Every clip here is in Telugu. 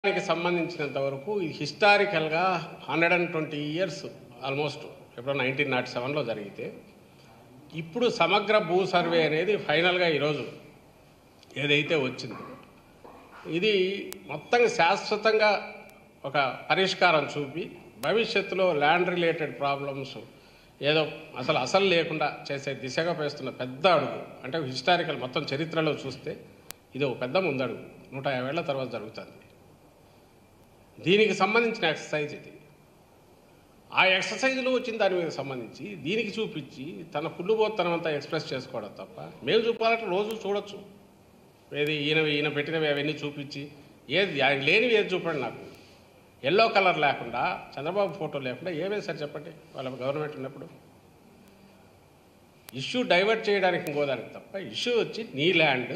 దానికి సంబంధించినంత వరకు ఇది హిస్టారికల్గా hundred and twenty years almost ఎప్పుడో నైన్టీన్ నాట్ సెవెన్లో జరిగితే ఇప్పుడు సమగ్ర భూ సర్వే అనేది ఫైనల్గా ఈరోజు ఏదైతే వచ్చిందో ఇది మొత్తం శాశ్వతంగా ఒక పరిష్కారం చూపి భవిష్యత్తులో ల్యాండ్ రిలేటెడ్ ప్రాబ్లమ్స్ ఏదో అసలు అసలు లేకుండా చేసే దిశగా వేస్తున్న పెద్ద అడుగు అంటే హిస్టారికల్ మొత్తం చరిత్రలో చూస్తే ఇది ఒక పెద్ద ముందడుగు నూట యాభై ఏళ్ల తర్వాత జరుగుతుంది దీనికి సంబంధించిన ఎక్సర్సైజ్ ఇది ఆ ఎక్సర్సైజ్లో వచ్చిన దాని మీద సంబంధించి దీనికి చూపించి తన పుల్లుబోత్తనం అంతా ఎక్స్ప్రెస్ చేసుకోవడం తప్ప మేము చూపాలంటే రోజు చూడొచ్చు ఏది ఈయన ఈయన పెట్టినవి అవన్నీ చూపించి ఏది ఆయన లేనివి ఏది చూపండి నాకు ఎల్లో కలర్ లేకుండా చంద్రబాబు ఫోటో లేకుండా ఏమేమి సార్ చెప్పండి వాళ్ళ గవర్నమెంట్ ఉన్నప్పుడు ఇష్యూ డైవర్ట్ చేయడానికి ఇంకోదానికి తప్ప ఇష్యూ వచ్చి నీ ల్యాండ్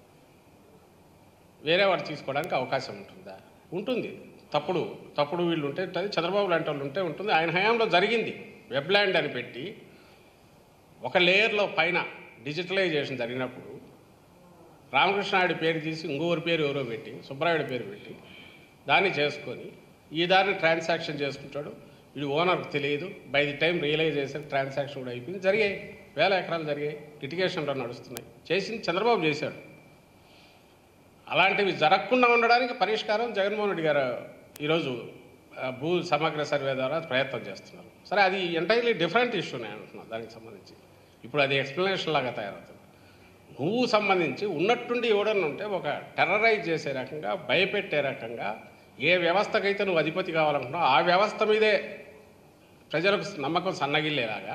వేరే వాడు తీసుకోవడానికి అవకాశం ఉంటుందా ఉంటుంది తప్పుడు తప్పుడు వీళ్ళు ఉంటే ఉంటుంది చంద్రబాబు లాంటి వాళ్ళు ఉంటే ఉంటుంది ఆయన హయాంలో జరిగింది వెబ్ ల్యాండ్ అని పెట్టి ఒక లేయర్లో పైన డిజిటలైజేషన్ జరిగినప్పుడు రామకృష్ణాయుడి పేరు తీసి ఇంకొకరి పేరు ఎవరో పెట్టి సుబ్బరాయుడి పేరు పెట్టి దాన్ని చేసుకొని ఈ దారిని ట్రాన్సాక్షన్ చేసుకుంటాడు వీడు ఓనర్కి తెలియదు బై ది టైం రియలైజ్ చేసే ట్రాన్సాక్షన్ కూడా అయిపోయింది జరిగాయి వేల ఎకరాలు జరిగాయి లిటిగేషన్లో నడుస్తున్నాయి చేసింది చంద్రబాబు చేశాడు అలాంటివి జరగకుండా ఉండడానికి పరిష్కారం జగన్మోహన్ రెడ్డి గారు ఈరోజు ఆ, భూ సమగ్ర సర్వే ద్వారా ప్రయత్నం చేస్తున్నారు సరే అది ఎంటైర్లీ డిఫరెంట్ ఇష్యూ నేను అంటున్నాను దానికి సంబంధించి ఇప్పుడు అది ఎక్స్ప్లెనేషన్ లాగా తయారవుతుంది నువ్వు సంబంధించి ఉన్నట్టుండి ఎవడన్నా ఉంటే ఒక టెర్రరైజ్ చేసే రకంగా భయపెట్టే రకంగా ఏ వ్యవస్థకైతే నువ్వు అధిపతి కావాలనుకుంటున్నావు ఆ వ్యవస్థ మీదే ప్రజలకు నమ్మకం సన్నగిల్లేలాగా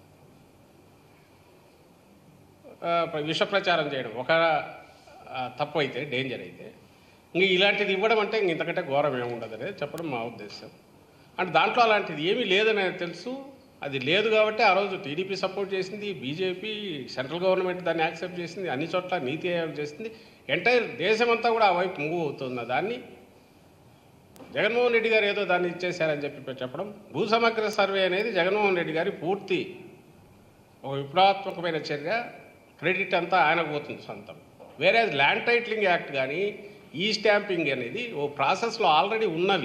ఆ, విష ప్రచారం చేయడం ఒక ఆ, తప్పు అయితే డేంజర్ అయితే ఇంక ఇలాంటిది ఇవ్వడం అంటే ఇంక ఇంతకంటే ఘోరం ఏముండదు అనేది చెప్పడం మా ఉద్దేశం అంటే దాంట్లో అలాంటిది ఏమీ లేదని తెలుసు అది లేదు కాబట్టి ఆ రోజు టీడీపీ సపోర్ట్ చేసింది బీజేపీ సెంట్రల్ గవర్నమెంట్ దాన్ని యాక్సెప్ట్ చేసింది అన్ని చోట్ల నీతి ఆయోగ్ చేసింది ఎంటైర్ దేశమంతా కూడా ఆ వైపు మూవ్ అవుతున్న దాన్ని జగన్మోహన్ రెడ్డి గారు ఏదో దాన్ని ఇచ్చేశారని చెప్పి చెప్పడం భూ సమగ్ర సర్వే అనేది జగన్మోహన్ రెడ్డి గారి పూర్తి ఒక విప్లవాత్మకమైన చర్య క్రెడిట్ అంతా ఆయనకు పోతుంది సొంతం వేరే ల్యాండ్ టైటిలింగ్ యాక్ట్ కానీ ఈ స్టాంపింగ్ అనేది ఓ ప్రాసెస్లో ఆల్రెడీ ఉన్నవి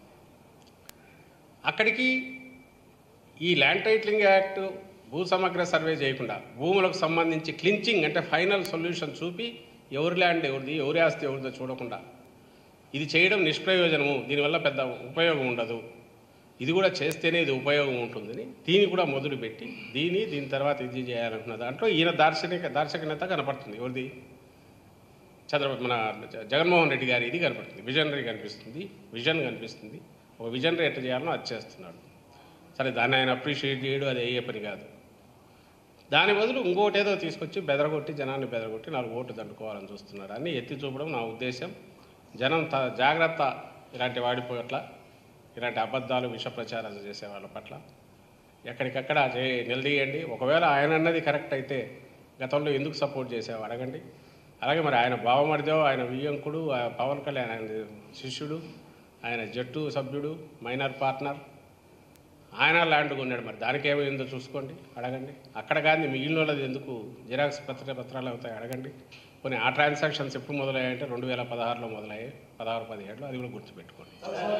అక్కడికి ఈ ల్యాండ్ టైటిలింగ్ యాక్ట్ భూ సమగ్ర సర్వే చేయకుండా భూములకు సంబంధించి క్లించింగ్ అంటే ఫైనల్ సొల్యూషన్ చూపి ఎవరి ల్యాండ్ ఎవరిది ఎవరి ఆస్తి ఎవరిదో చూడకుండా ఇది చేయడం నిష్ప్రయోజనము దీనివల్ల పెద్ద ఉపయోగం ఉండదు ఇది కూడా చేస్తేనే ఇది ఉపయోగం ఉంటుందని దీన్ని కూడా మొదలుపెట్టి దీని దీని తర్వాత ఇది చేయాలనుకున్న దాంట్లో ఈయన దార్శనిక దార్శనికత కనపడుతుంది ఎవరిది చంద్రబాబు మన జ- జగన్మోహన్ రెడ్డి గారి ఇది కనపడుతుంది విజనరీ కనిపిస్తుంది విజన్ కనిపిస్తుంది ఒక విజనరీ ఎట్లా చేయాలనో అది చేస్తున్నాడు సరే దాన్ని ఆయన అప్రిషియేట్ చేయడం అది అయ్యే పని కాదు దాని బదులు ఇంకోటి ఏదో తీసుకొచ్చి బెదరగొట్టి జనాన్ని బెదరగొట్టి నాలుగు ఓట్లు దండుకోవాలని చూస్తున్నారు అని ఎత్తి చూపడం నా ఉద్దేశం జనం త జాగ్రత్త ఇలాంటి వాడి పట్ల ఇలాంటి అబద్ధాలు విష ప్రచారాలు చేసే వాళ్ళ పట్ల ఎక్కడికక్కడ చే నిలదీయండి ఒకవేళ ఆయన అన్నది కరెక్ట్ అయితే గతంలో ఎందుకు సపోర్ట్ చేసావు అడగండి అలాగే మరి ఆయన బావమరిదో ఆయన వియ్యంకుడు ఆ పవన్ కళ్యాణ్ ఆయన శిష్యుడు ఆయన జట్టు సభ్యుడు మైనర్ పార్ట్నర్ ఆయన ల్యాండ్ కొన్నాడు మరి దానికి ఏమైందో చూసుకోండి అడగండి అక్కడ కానీ మిగిలిన వాళ్ళది ఎందుకు జిరాక్స్ పత్ర పత్రాలు అవుతాయి అడగండి కొన్ని ఆ ట్రాన్సాక్షన్స్ ఎప్పుడు మొదలయ్యాయంటే రెండు వేల పదహారులో మొదలయ్యాయి పదహారు పదిహేడులో అది కూడా గుర్తుపెట్టుకోండి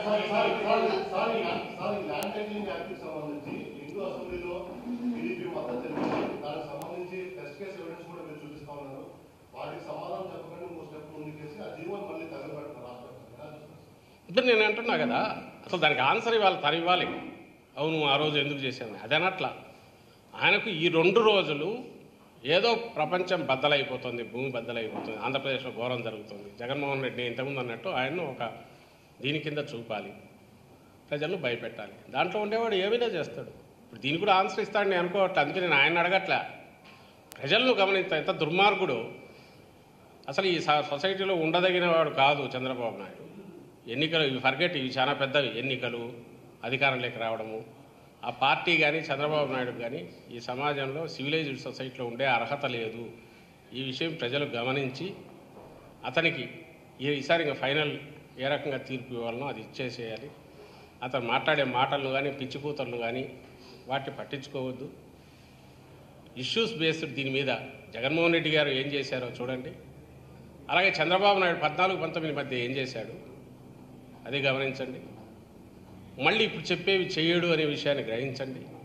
ల్యాండ్ టైటిలింగ్ యాక్ట్ సంబంధించి హిందూ అసెంబ్లీలో టీడీపీ మద్దతు తెలిపింది దానికి సంబంధించి టెస్ట్ కేసు ఎవిడెన్స్ కూడా మీరు చూపిస్తా ఉన్నారు వాటికి సమాధానం చెప్పకుండా ఇంకో స్టెప్ ముందుకేసి ఆ జీవోని మళ్ళీ తగలబెడతారు రాష్ట్రం ఎలా చూస్తారు ఇప్పుడు నేను అంటున్నా కదా అసలు దానికి ఆన్సర్ ఇవ్వాలి తను ఇవ్వాలి అవును ఆ రోజు ఎందుకు చేశాను అదనట్లా ఆయనకు ఈ రెండు రోజులు ఏదో ప్రపంచం బద్దలైపోతుంది భూమి బద్దలైపోతుంది ఆంధ్రప్రదేశ్లో ఘోరం జరుగుతుంది జగన్మోహన్ రెడ్డి ఇంతకుముందు అన్నట్టు ఆయన్ను ఒక దీని కింద చూపాలి ప్రజలను భయపెట్టాలి దాంట్లో ఉండేవాడు ఏమైనా చేస్తాడు ఇప్పుడు దీనికి కూడా ఆన్సర్ ఇస్తాడని నేను అనుకోవట్లే అందుకే నేను ఆయన అడగట్లే ప్రజలను గమనిస్తా ఎంత దుర్మార్గుడు అసలు ఈ స- సొసైటీలో ఉండదగిన వాడు కాదు చంద్రబాబు నాయుడు ఎన్నికలు ఇవి ఫర్గెట్ ఇవి చాలా పెద్దవి ఎన్నికలు అధికారంలోకి రావడము ఆ పార్టీ కానీ చంద్రబాబు నాయుడు కానీ ఈ సమాజంలో సివిలైజ్డ్ సొసైటీలో ఉండే అర్హత లేదు ఈ విషయం ప్రజలు గమనించి అతనికి ఈ- ఈసారి ఇంకా ఫైనల్ ఏ రకంగా తీర్పు ఇవ్వాలనో అది ఇచ్చేసేయాలి అతను మాట్లాడే మాటలను కానీ పిచ్చి కూతలను కానీ వాటిని పట్టించుకోవద్దు ఇష్యూస్ బేస్డ్ దీని మీద జగన్మోహన్ రెడ్డి గారు ఏం చేశారో చూడండి అలాగే చంద్రబాబు నాయుడు పద్నాలుగు పంతొమ్మిది మధ్య ఏం చేశాడు అది గమనించండి మళ్ళీ ఇప్పుడు చెప్పేవి చేయడు అనే విషయాన్ని గ్రహించండి